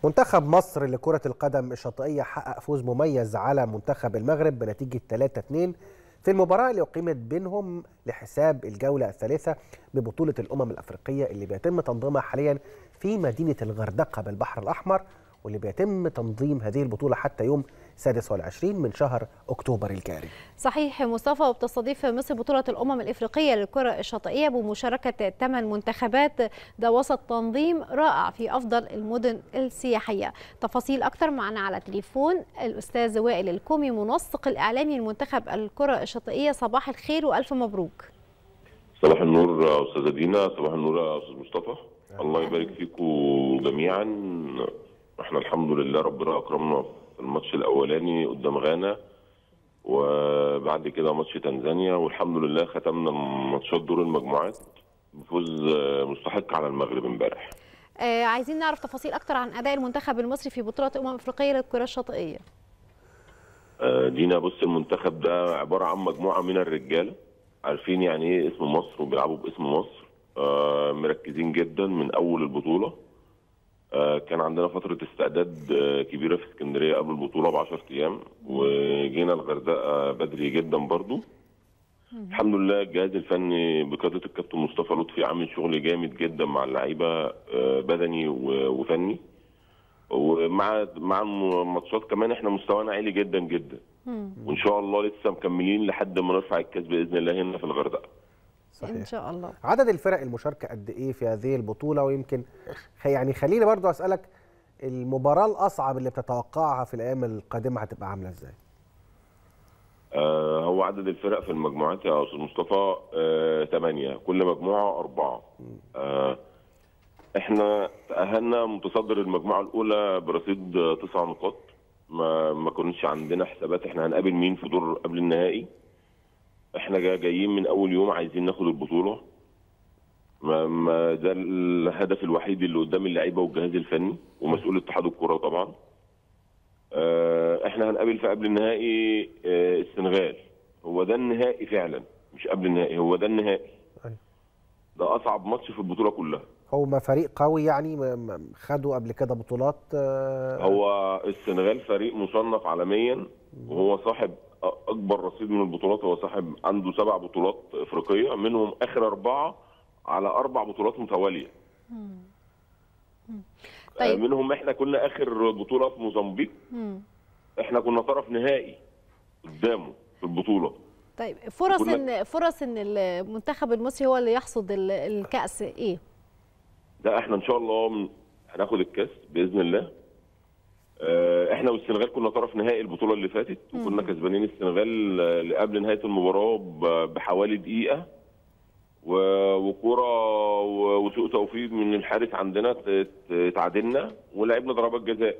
منتخب مصر لكرة القدم الشاطئية حقق فوز مميز على منتخب المغرب بنتيجة 3-2 في المباراة اللي أقيمت بينهم لحساب الجولة الثالثة ببطولة الأمم الأفريقية اللي بيتم تنظيمها حاليا في مدينة الغردقة بالبحر الأحمر واللي بيتم تنظيم هذه البطولة حتى يوم 26 من شهر أكتوبر الجاري صحيح مصطفى وبتستضيف مصر بطولة الأمم الإفريقية للكرة الشاطئية بمشاركة ثمان منتخبات ده وسط تنظيم رائع في أفضل المدن السياحية تفاصيل أكثر معنا على تليفون الأستاذ وائل الكومي منسق الإعلامي لمنتخب الكرة الشاطئية صباح الخير وألف مبروك صباح النور يا استاذه دينا صباح النور يا استاذ مصطفى الله يبارك فيكم جميعا احنا الحمد لله ربنا اكرمنا في الماتش الاولاني قدام غانا وبعد كده ماتش تنزانيا والحمد لله ختمنا ماتشات دور المجموعات بفوز مستحق على المغرب امبارح آه عايزين نعرف تفاصيل أكثر عن أداء المنتخب المصري في بطولة الأمم الإفريقية للكرة الشاطئية آه، دينا بص المنتخب ده عباره عن مجموعه من الرجاله عارفين يعني ايه اسم مصر وبيلعبوا باسم مصر آه، مركزين جدا من اول البطوله آه، كان عندنا فتره استعداد آه، كبيره في اسكندريه قبل البطوله ب 10 ايام وجينا الغردقه بدري جدا برضو الحمد لله الجهاز الفني بقياده الكابتن مصطفى لطفي عامل شغل جامد جدا مع اللعيبه آه، بدني و- وفني ومع مع الماتشات كمان احنا مستوانا عالي جدا جدا وان شاء الله لسه مكملين لحد ما نرفع الكاس باذن الله هنا في الغردقه إن شاء الله عدد الفرق المشاركة قد إيه في هذه البطولة ويمكن خ- يعني خليني برضو أسألك المباراة الأصعب اللي بتتوقعها في الأيام القادمة هتبقى عاملة إزاي؟ آه هو عدد الفرق في المجموعات يا استاذ مصطفى آه ثمانية كل مجموعة أربعة آه احنا تأهلنا متصدر المجموعة الأولى برصيد آه، تسع نقاط ما ما كنتش عندنا حسابات احنا هنقابل مين في دور قبل النهائي احنا جا- جايين من أول يوم عايزين ناخد البطولة ما ما ده الهدف الوحيد اللي قدام اللعيبة والجهاز الفني ومسؤول اتحاد الكرة طبعا آه، احنا هنقابل في قبل النهائي آه، السنغال هو ده النهائي فعلا مش قبل النهائي هو ده النهائي أيوة. ده اصعب ماتش في البطوله كلها هما فريق قوي يعني م- م- خدوا قبل كده بطولات آه، هو السنغال فريق مصنف عالميا وهو صاحب أ- اكبر رصيد من البطولات هو صاحب عنده سبع بطولات افريقيه منهم اخر اربعه على اربع بطولات متواليه طيب. آه، منهم احنا كنا اخر بطوله في موزمبيق مم. احنا كنا طرف نهائي قدامه في البطوله طيب فرص كنا- ان فرص ان المنتخب المصري هو اللي يحصد ال- الكأس ايه؟ لا احنا ان شاء الله من- هناخد الكاس باذن الله آه، احنا والسنغال كنا طرف نهائي البطوله اللي فاتت وكنا كسبانين السنغال آه، اللي قبل نهايه المباراه ب- بحوالي دقيقه و- وكوره و- وسوء توفيق من الحارس عندنا ت- ت- تعادلنا ولعبنا ضربات جزاء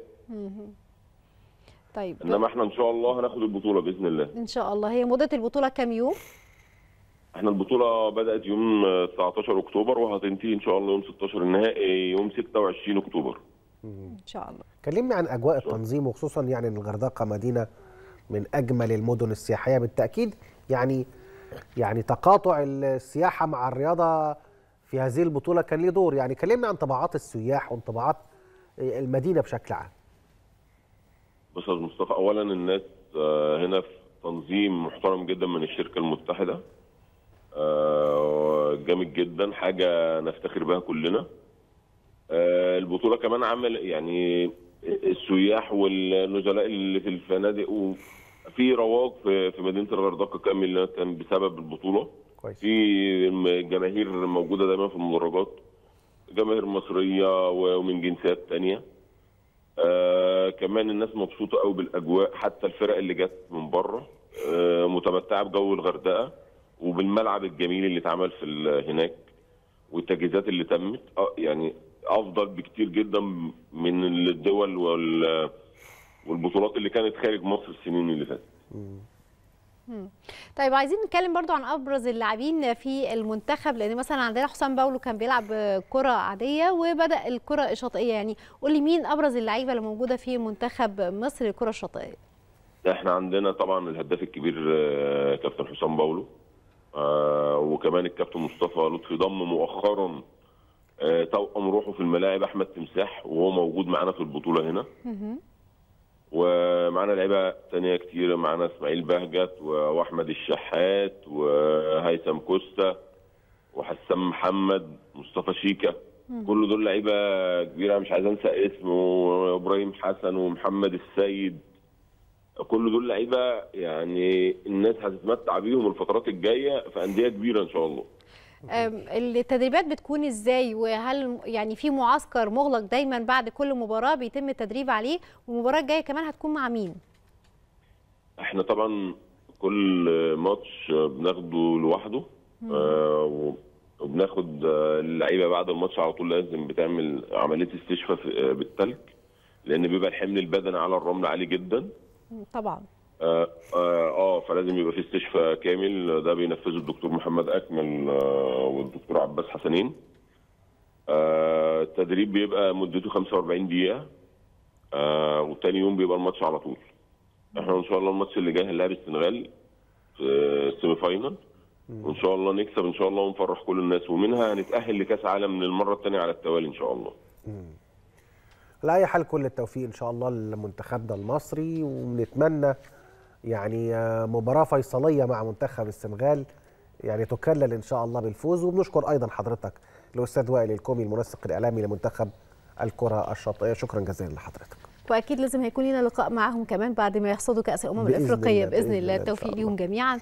طيب انما احنا ان شاء الله هناخد البطوله باذن الله ان شاء الله هي مدة البطولة كام يوم؟ احنا البطوله بدات يوم آه، 19 اكتوبر وهتنتهي ان شاء الله يوم 16 النهائي يوم 26 اكتوبر ان شاء الله كلمني عن أجواء التنظيم وخصوصا يعني إن الغردقة مدينة من أجمل المدن السياحية بالتأكيد يعني يعني تقاطع السياحة مع الرياضة في هذه البطولة كان ليه دور يعني كلمنا عن طبعات السياح وانطباعات المدينة بشكل عام بص يا أستاذ مصطفى اولا الناس آه، هنا في تنظيم محترم جدا من الشركه المتحده آه، جامد جدا حاجه نفتخر بها كلنا آه، البطوله كمان عمل يعني السياح والنزلاء اللي في الفنادق وفي رواج في في مدينه الغردقه كامل كان بسبب البطوله كويس في جماهير موجوده دايما في المدرجات جماهير مصريه ومن جنسيات تانية آه كمان الناس مبسوطه قوي بالاجواء حتى الفرق اللي جت من بره آه متمتعه بجو الغردقه وبالملعب الجميل اللي اتعمل في ال- هناك والتجهيزات اللي تمت آه يعني افضل بكتير جدا من الدول وال والبطولات اللي كانت خارج مصر السنين اللي فاتت طيب عايزين نتكلم برضو عن ابرز اللاعبين في المنتخب لان مثلا عندنا حسام باولو كان بيلعب كره عاديه وبدا الكره الشاطئيه يعني قول لي مين ابرز اللعيبه اللي موجوده في منتخب مصر للكره الشاطئيه احنا عندنا طبعا الهداف الكبير آه، كابتن حسام باولو آه، وكمان الكابتن مصطفى لطفي ضم مؤخرا آه، توأم روحه في الملاعب احمد تمساح وهو موجود معانا في البطوله هنا مهم. ومعانا لعيبه تانية كتير معانا اسماعيل بهجت و- واحمد الشحات وهيثم كوستا وحسام محمد مصطفى شيكا كل دول لعيبه كبيره مش عايز انسى اسمه وابراهيم حسن ومحمد السيد كل دول لعيبه يعني الناس هتتمتع بيهم الفترات الجايه في انديه كبيره ان شاء الله أم، التدريبات بتكون ازاي وهل يعني في معسكر مغلق دايما بعد كل مباراه بيتم التدريب عليه والمباراه الجايه كمان هتكون مع مين احنا طبعا كل ماتش بناخده لوحده آه، وبناخد آه، اللعيبه بعد الماتش على طول لازم بتعمل عمليه استشفاء في- آه، بالتلج لان بيبقى الحمل البدني على الرمل عالي جدا طبعا اه اه, آه فلازم يبقى في استشفاء كامل ده بينفذه الدكتور محمد اكمل آه والدكتور عباس حسنين آه التدريب بيبقى مدته 45 دقيقه آه وتاني يوم بيبقى الماتش على طول احنا ان شاء الله الماتش اللي جاي هنلاعب السنغال في السيمي فاينل وان شاء الله نكسب ان شاء الله ونفرح كل الناس ومنها هنتاهل لكاس عالم للمره الثانيه على التوالي ان شاء الله على اي حال كل التوفيق ان شاء الله لمنتخبنا المصري ونتمنى يعني آه، مباراه فيصليه مع منتخب السنغال يعني تكلل ان شاء الله بالفوز وبنشكر ايضا حضرتك الاستاذ وائل الكومي المنسق الاعلامي لمنتخب الكره الشاطئيه شكرا جزيلا لحضرتك واكيد لازم هيكون لنا لقاء معاهم كمان بعد ما يحصدوا كاس الامم بإذن الافريقيه الله، باذن بإذن الله الله إن شاء التوفيق الله. ليهم جميعا